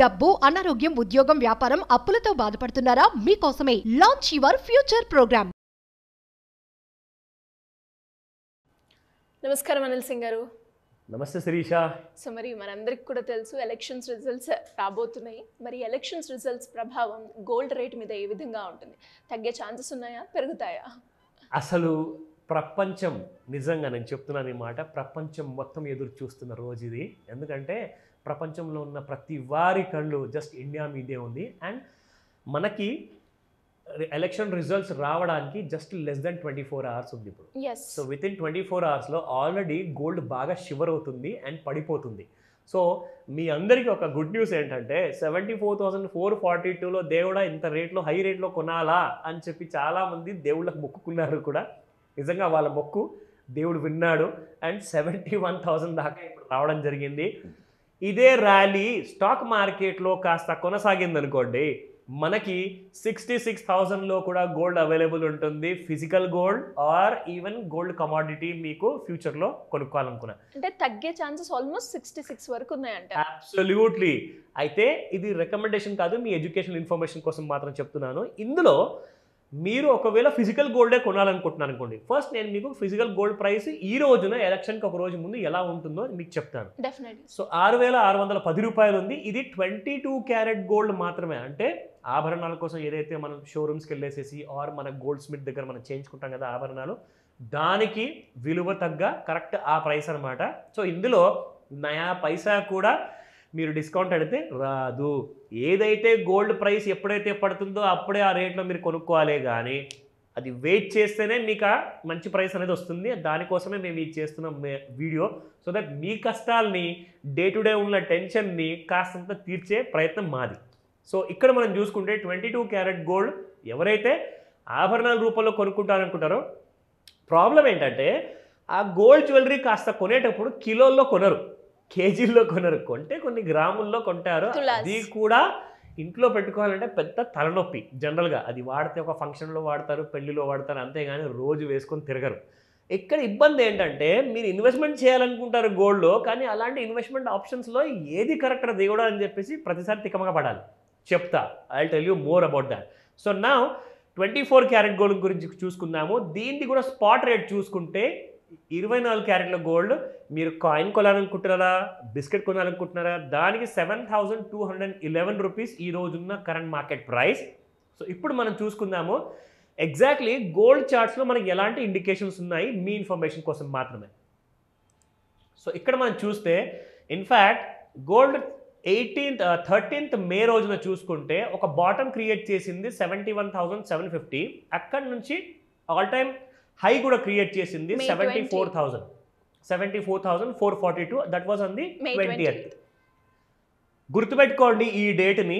డబ్బు అనారోగ్యం ఉద్యోగం వ్యాపారం అప్పులతో బాధపడుతున్నారా మీకోసమే లాంచ్ యువర్ ఫ్యూచర్ ప్రోగ్రామ్ నమస్కారం అనిల్ సింగ్ గారు నమస్తే శిరీష సో మరి మనందరికి కూడా తెలుసు ఎలక్షన్స్ రిజల్ట్స్ రాబోతున్నాయి మరి ఎలక్షన్స్ రిజల్ట్స్ ప్రభావం గోల్డ్ రేట్ మీద ఏ విధంగా ఉంటుంది తగ్గే ఛాన్సెస్ ఉన్నాయా పెరుగుతాయా అసలు ప్రపంచం నిజంగా నేను చెప్తున్నాను ఈ మాట ప్రపంచం మొత్తం ఎదురు చూస్తున్న రోజు ఇది ఎందుకంటే ప్రపంచంలో ఉన్న ప్రతి వారి కళ్ళు జస్ట్ ఇండియా మీదే ఉంది అండ్ మనకి ఎలక్షన్ రిజల్ట్స్ రావడానికి just less than twenty four hours ఉంది ఇప్పుడు yes so within twenty four అవర్స్లో ఆల్రెడీ గోల్డ్ బాగా షివర్ అవుతుంది అండ్ పడిపోతుంది సో మీ అందరికీ ఒక గుడ్ న్యూస్ ఏంటంటే seventy four thousand four forty టూలో దేవుడా ఇంత రేట్లో హై రేట్లో కొనాలా అని చెప్పి చాలామంది దేవుళ్ళకు మొక్కుకున్నారు కూడా నిజంగా వాళ్ళ మొక్కు దేవుడు విన్నాడు అండ్ సెవెంటీ వన్ థౌసండ్ దాకా ఇప్పుడు రావడం జరిగింది ఇదే ర్యాలీ స్టాక్ మార్కెట్లో కాస్త కొనసాగింది అనుకోండి మనకి సిక్స్టీ సిక్స్ థౌజండ్లో కూడా గోల్డ్ అవైలబుల్ ఉంటుంది physical gold or even gold commodity మీకు ఫ్యూచర్లో కొనుక్కోవాలనుకున్నా అంటే తగ్గే ఛాన్సెస్ ఆల్మోస్ట్ సిక్స్టీ సిక్స్ వరకు ఉన్నాయంట అబ్సల్యూట్లీ అయితే ఇది రికమెండేషన్ కాదు మీ ఎడ్యుకేషన్ ఇన్ఫర్మేషన్ కోసం మాత్రం చెప్తున్నాను ఇందులో మీరు ఒకవేళ ఫిజికల్ గోల్డే కొనాలనుకుంటున్నారు అనుకోండి ఫస్ట్ నేను మీకు ఫిజికల్ గోల్డ్ ప్రైస్ ఈ రోజున ఎలక్షన్కి ఒక రోజు ముందు ఎలా ఉంటుందో మీకు చెప్తాను డెఫినెట్లీ సో ఆరు వేల ఆరు వందల పది రూపాయలు ఉంది ఇది ట్వంటీ టూ క్యారెట్ గోల్డ్ మాత్రమే అంటే ఆభరణాల కోసం ఏదైతే మనం షోరూమ్స్కి వెళ్ళేసేసి ఆర్ మన గోల్డ్ స్మిత్ దగ్గర మనం చేయించుకుంటాం కదా ఆభరణాలు దానికి విలువ తగ్గ కరెక్ట్ ఆ ప్రైస్ అనమాట సో ఇందులో నయా పైసా కూడా మీరు డిస్కౌంట్ అడిగితే రాదు ఏదైతే గోల్డ్ ప్రైస్ ఎప్పుడైతే పడుతుందో అప్పుడే ఆ రేట్లో మీరు కొనుక్కోవాలే కానీ అది వెయిట్ చేస్తేనే మీకు ఆ మంచి ప్రైస్ అనేది వస్తుంది దానికోసమే మేము ఇది చేస్తున్నాం మే- వీడియో సో దట్ మీ కష్టాల్ని డే టు డే ఉన్న టెన్షన్ని కాస్తంత తీర్చే ప్రయత్నం మాది సో ఇక్కడ మనం చూసుకుంటే ట్వంటీ టూ క్యారెట్ గోల్డ్ ఎవరైతే ఆభరణాల రూపంలో కొనుక్కుంటారనుకుంటారో ప్రాబ్లం ఏంటంటే ఆ గోల్డ్ జ్యువెలరీ కాస్త కొనేటప్పుడు కిలోల్లో కొనరు కేజీల్లో కొనరు కొంటే కొన్ని గ్రాముల్లో కొంటారు తులాస్. అది కూడా ఇంట్లో పెట్టుకోవాలంటే పెద్ద తలనొప్పి జనరల్గా అది వాడితే ఒక ఫంక్షన్లో వాడతారు పెళ్లిలో వాడతారు అంతేగాని రోజు వేసుకొని తిరగరు ఇక్కడ ఇబ్బంది ఏంటంటే మీరు ఇన్వెస్ట్మెంట్ చేయాలనుకుంటారు గోల్డ్లో కానీ అలాంటి ఇన్వెస్ట్మెంట్ ఆప్షన్స్లో ఏది కరెక్ట్ దేవుడా అని చెప్పేసి ప్రతిసారి తికమక పడాలి చెప్తా I tell you more about that so నా ట్వంటీ ఫోర్ క్యారెట్ గోల్డ్ గురించి చూసుకుందాము దీనికి కూడా స్పాట్ రేట్ చూసుకుంటే ఇరవై నాలుగు క్యారెట్ల గోల్డ్ మీరు కాయిన్ కొనాలనుకుంటున్నారా బిస్కెట్ కొనాలనుకుంటున్నారా దానికి seven thousand two hundred eleven rupees ఈ రోజున్న కరెంట్ మార్కెట్ ప్రైస్ సో ఇప్పుడు మనం చూసుకుందాము ఎగ్జాక్ట్లీ గోల్డ్ చార్ట్స్లో మనకి ఎలాంటి ఇండికేషన్స్ ఉన్నాయి మీ ఇన్ఫర్మేషన్ కోసం మాత్రమే సో ఇక్కడ మనం చూస్తే in fact gold eighteenth thirteenth May రోజున చూసుకుంటే ఒక బాటమ్ క్రియేట్ చేసింది seventy one thousand seven fifty అక్కడ నుంచి ఆల్ టైమ్ హై కూడా క్రియేట్ చేసింది May seventy 20. Four thousand seventy four thousand four forty two that was on the May twenty twenty గుర్తుపెట్టుకోండి ఈ డేట్ని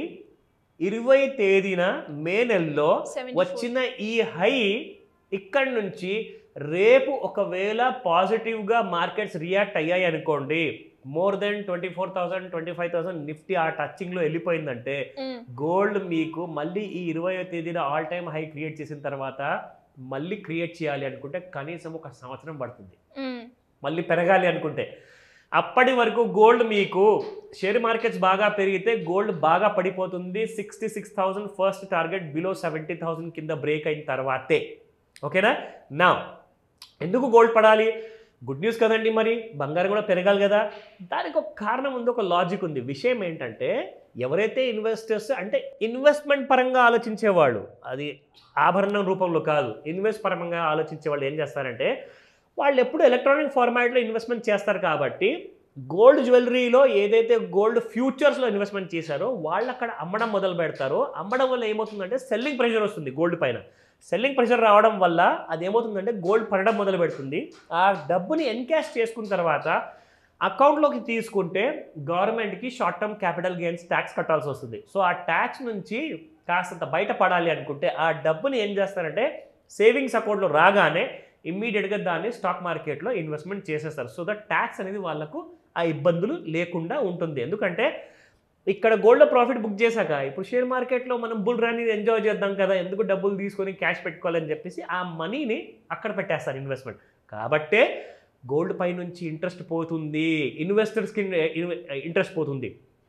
ఇరవై తేదీన మే నెలలో 74. వచ్చిన ఈ హై ఇక్కడి నుంచి రేపు ఒకవేళ పాజిటివ్గా మార్కెట్స్ రియాక్ట్ అయ్యాయి అనుకోండి more than twenty four thousand twenty five thousand Nifty ఆ టచింగ్లో వెళ్ళిపోయిందంటే గోల్డ్ మీకు మళ్ళీ ఈ ఇరవై తేదీన ఆల్ టైమ్ హై క్రియేట్ చేసిన తర్వాత మళ్ళీ క్రియేట్ చేయాలి అనుకుంటే కనీసం ఒక సంవత్సరం పడుతుంది మళ్ళీ పెరగాలి అనుకుంటే అప్పటి వరకు గోల్డ్ మీకు షేర్ మార్కెట్స్ బాగా పెరిగితే గోల్డ్ బాగా పడిపోతుంది sixty six thousand first target below seventy thousand కింద బ్రేక్ అయిన తర్వాతే ఓకేనా నా ఎందుకు గోల్డ్ పడాలి గుడ్ న్యూస్ కదండి మరి బంగారం కూడా పెరగాలి కదా దానికి ఒక కారణం ఉంది ఒక లాజిక్ ఉంది విషయం ఏంటంటే ఎవరైతే ఇన్వెస్టర్స్ అంటే ఇన్వెస్ట్మెంట్ పరంగా ఆలోచించేవాళ్ళు అది ఆభరణం రూపంలో కాదు ఇన్వెస్ట్ పరంగా ఆలోచించే వాళ్ళు ఏం చేస్తారంటే వాళ్ళు ఎప్పుడు ఎలక్ట్రానిక్ ఫార్మాట్లో ఇన్వెస్ట్మెంట్ చేస్తారు కాబట్టి గోల్డ్ జ్యువెలరీలో ఏదైతే గోల్డ్ ఫ్యూచర్స్లో ఇన్వెస్ట్మెంట్ చేశారో వాళ్ళు అక్కడ అమ్మడం మొదలు పెడతారో అమ్మడం వల్ల ఏమవుతుందంటే సెల్లింగ్ ప్రెషర్ వస్తుంది గోల్డ్ పైన సెల్లింగ్ ప్రెషర్ రావడం వల్ల అది ఏమవుతుందంటే గోల్డ్ పడడం మొదలు పెడుతుంది ఆ డబ్బుని ఎన్కాష్ చేసుకున్న తర్వాత అకౌంట్లోకి తీసుకుంటే గవర్నమెంట్కి short term capital gains tax కట్టాల్సి వస్తుంది సో ఆ ట్యాక్స్ నుంచి కాస్తంత బయటపడాలి అనుకుంటే ఆ డబ్బుని ఏం చేస్తారంటే సేవింగ్స్ అకౌంట్లో రాగానే ఇమ్మీడియట్గా దాన్ని స్టాక్ మార్కెట్లో ఇన్వెస్ట్మెంట్ చేసేస్తారు సో దట్ ట్యాక్స్ అనేది వాళ్ళకు ఆ ఇబ్బందులు లేకుండా ఉంటుంది ఎందుకంటే ఇక్కడ గోల్డ్ ప్రాఫిట్ బుక్ చేశాక ఇప్పుడు షేర్ మార్కెట్లో మనం బుల్ రన్ ఎంజాయ్ చేద్దాం కదా ఎందుకు డబ్బులు తీసుకొని క్యాష్ పెట్టుకోవాలని చెప్పేసి ఆ మనీని అక్కడ పెట్టేస్తారు ఇన్వెస్ట్మెంట్ కాబట్టే గోల్డ్ పై నుంచి ఇంట్రెస్ట్ పోతుంది ఇన్వెస్టర్స్కి ఇంట్రెస్ట్ పోతుంది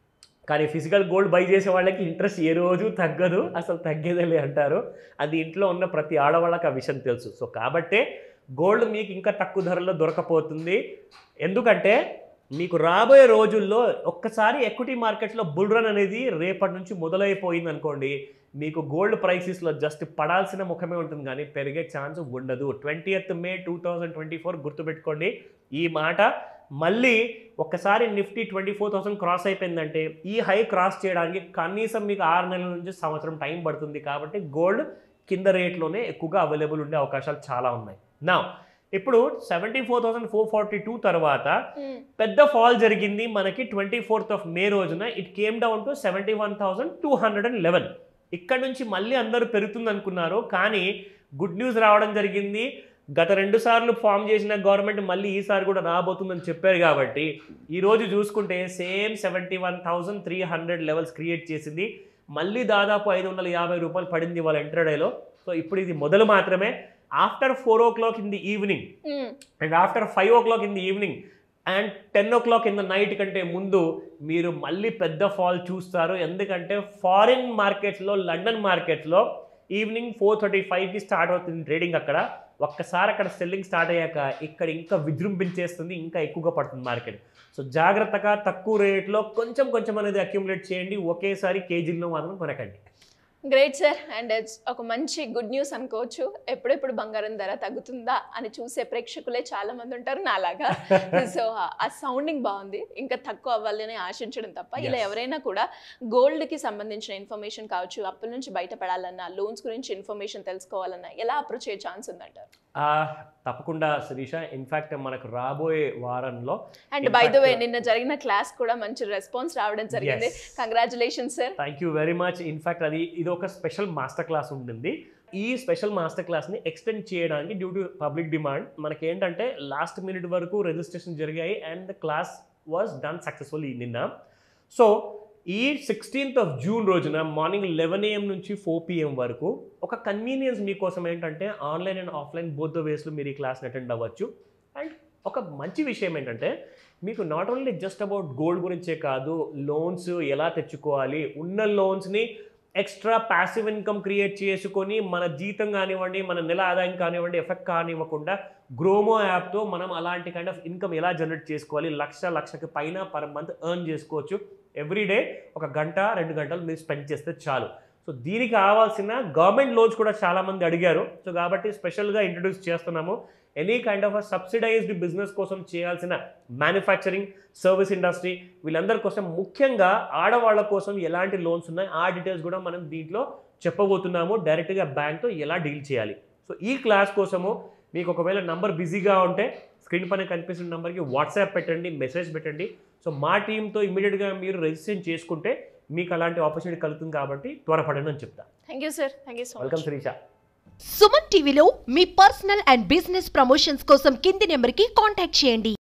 కానీ ఫిజికల్ గోల్డ్ బై చేసే వాళ్ళకి ఇంట్రెస్ట్ ఏ రోజు తగ్గదు అసలు తగ్గేదేలే అంటారు అది ఇంట్లో ఉన్న ప్రతి ఆడవాళ్ళకి ఆ విషయం తెలుసు సో కాబట్టే గోల్డ్ మీకు ఇంకా తక్కువ ధరలో దొరకపోతుంది ఎందుకంటే మీకు రాబోయే రోజుల్లో ఒక్కసారి ఎక్విటీ మార్కెట్లో బుల్ రన్ అనేది రేపటి నుంచి మొదలైపోయింది అనుకోండి మీకు గోల్డ్ ప్రైసెస్లో జస్ట్ పడాల్సిన ముఖమే ఉంటుంది కానీ పెరిగే ఛాన్స్ ఉండదు twenty May two thousand twenty four గుర్తుపెట్టుకోండి ఈ మాట మళ్ళీ ఒక్కసారి Nifty twenty four thousand cross అయిపోయిందంటే ఈ హై క్రాస్ చేయడానికి కనీసం మీకు ఆరు నెలల నుంచి సంవత్సరం టైం పడుతుంది కాబట్టి గోల్డ్ కింద రేట్లోనే ఎక్కువగా అవైలబుల్ ఉండే అవకాశాలు చాలా ఉన్నాయి నా ఇప్పుడు seventy four thousand four forty two తర్వాత మ్మ్. పెద్ద ఫాల్ జరిగింది మనకి ట్వంటీ ఫోర్త్ ఆఫ్ మే రోజున it came down to seventy one thousand two hundred and eleven ఇక్కడ నుంచి మళ్ళీ అందరూ పెరుగుతుంది అనుకున్నారు కానీ గుడ్ న్యూస్ రావడం జరిగింది గత రెండు సార్లు ఫామ్ చేసిన గవర్నమెంట్ మళ్ళీ ఈసారి కూడా రాబోతుందని చెప్పారు కాబట్టి ఈరోజు చూసుకుంటే same seventy one thousand three hundred levels create చేసింది మళ్ళీ దాదాపు ఐదు వందల యాభై రూపాయలు పడింది వాళ్ళ ఇంటర్డేలో సో ఇప్పుడు ఇది మొదలు మాత్రమే after four o'clock in the evening hmm. And after five o'clock in the evening and ten o'clock in the night కంటే ముందు మీరు మళ్ళీ పెద్ద ఫాల్ చూస్తారు ఎందుకంటే ఫారిన్ మార్కెట్స్లో లండన్ మార్కెట్లో ఈవినింగ్ ఫోర్ థర్టీ ఫైవ్కి స్టార్ట్ అవుతుంది ట్రేడింగ్ అక్కడ ఒక్కసారి అక్కడ సెల్లింగ్ స్టార్ట్ అయ్యాక ఇక్కడ ఇంకా విజృంభించేస్తుంది ఇంకా ఎక్కువగా పడుతుంది మార్కెట్ సో జాగ్రత్తగా తక్కువ రేట్లో కొంచెం కొంచెం అనేది అక్యుములేట్ చేయండి ఒకేసారి కేజీల్లో మాత్రం కొనకండి గ్రేట్ సార్ అండ్ ఇట్స్ ఒక మంచి గుడ్ న్యూస్ అనుకోవచ్చు ఎప్పుడెప్పుడు బంగారం ధర తగ్గుతుందా అని చూసే ప్రేక్షకులే చాలా మంది ఉంటారు నాలాగా సో ఆ సౌండింగ్ బాగుంది ఇంకా తక్కువ అవ్వాలని ఆశించడం తప్ప ఇలా Yes. ఎవరైనా కూడా gold కి సంబంధించిన ఇన్ఫర్మేషన్ కావచ్చు అప్పుల నుంచి బయటపడాలన్నా లోన్స్ గురించి ఇన్ఫర్మేషన్ తెలుసుకోవాలన్నా ఎలా అప్రోచ్ అయ్యే ఛాన్స్ ఉందంటారు ఆ, తప్పకుండా శిరీష ఇన్ఫ్యాక్ట్ మనకు రాబోయే వారంలో and In by the way fact- నిన్న జరిగిన క్లాస్ కూడా మంచి రెస్పాన్స్ రావడం జరిగింది Yes. Congratulation sir thank you very much in fact అది ఇది ఒక స్పెషల్ మాస్టర్ క్లాస్ ఉంటుంది ఈ స్పెషల్ మాస్టర్ క్లాస్ని ఎక్స్టెండ్ చేయడానికి డ్యూ టు పబ్లిక్ డిమాండ్ మనకి ఏంటంటే లాస్ట్ మినిట్ వరకు రిజిస్ట్రేషన్ జరిగాయి and the class was done successful నిన్న సో ఈ సిక్స్టీన్త్ ఆఫ్ జూన్ రోజున మార్నింగ్ లెవెన్ ఏఎం నుంచి ఫోర్ పిఎం వరకు ఒక కన్వీనియన్స్ మీకోసం ఏంటంటే online and offline both the వేస్లో మీరు ఈ క్లాస్ని అటెండ్ అవ్వచ్చు అండ్ ఒక మంచి విషయం ఏంటంటే మీకు not only just about gold గురించే కాదు లోన్స్ ఎలా తెచ్చుకోవాలి ఉన్న లోన్స్ని ఎక్స్ట్రా ప్యాసివ్ ఇన్కమ్ క్రియేట్ చేసుకొని మన జీతం కానివ్వండి మన నెల ఆదాయం కానివ్వండి ఎఫెక్ట్ కానివ్వకుండా గ్రోమో యాప్తో మనం అలాంటి కైండ్ ఆఫ్ ఇన్కమ్ ఎలా జనరేట్ చేసుకోవాలి లక్ష లక్షకి పైన పర్ మంత్ ఎర్న్ చేసుకోవచ్చు ఎవ్రీ డే ఒక గంట రెండు గంటలు మీరు స్పెండ్ చేస్తే చాలు సో దీనికి కావాల్సిన గవర్నమెంట్ లోన్స్ కూడా చాలామంది అడిగారు సో కాబట్టి స్పెషల్గా ఇంట్రడ్యూస్ చేస్తున్నాము any kind of subsidized business కోసం చేయాల్సిన మ్యానుఫ్యాక్చరింగ్ సర్వీస్ ఇండస్ట్రీ వీళ్ళందరి కోసం ముఖ్యంగా ఆడవాళ్ళ కోసం ఎలాంటి లోన్స్ ఉన్నాయి ఆ డీటెయిల్స్ కూడా మనం దీంట్లో చెప్పబోతున్నాము డైరెక్ట్గా బ్యాంక్తో ఎలా డీల్ చేయాలి సో ఈ క్లాస్ కోసము మీకు ఒకవేళ నంబర్ బిజీగా ఉంటే స్క్రీన్ పైన కనిపిస్తున్న నెంబర్కి వాట్సాప్ పెట్టండి మెసేజ్ పెట్టండి సో మా టీంతో ఇమీడియట్గా మీరు రిజిస్ట్రేషన్ చేసుకుంటే మీకు అలాంటి ఆపర్చునిటీ కలుగుతుంది కాబట్టి త్వరపడండి అని చెప్తా thank you sir thank you so much welcome Shirisha Suman టీవీలో మీ పర్సనల్ అండ్ బిజినెస్ ప్రమోషన్స్ కోసం కింది నెంబర్కి కాంటాక్ట్ చేయండి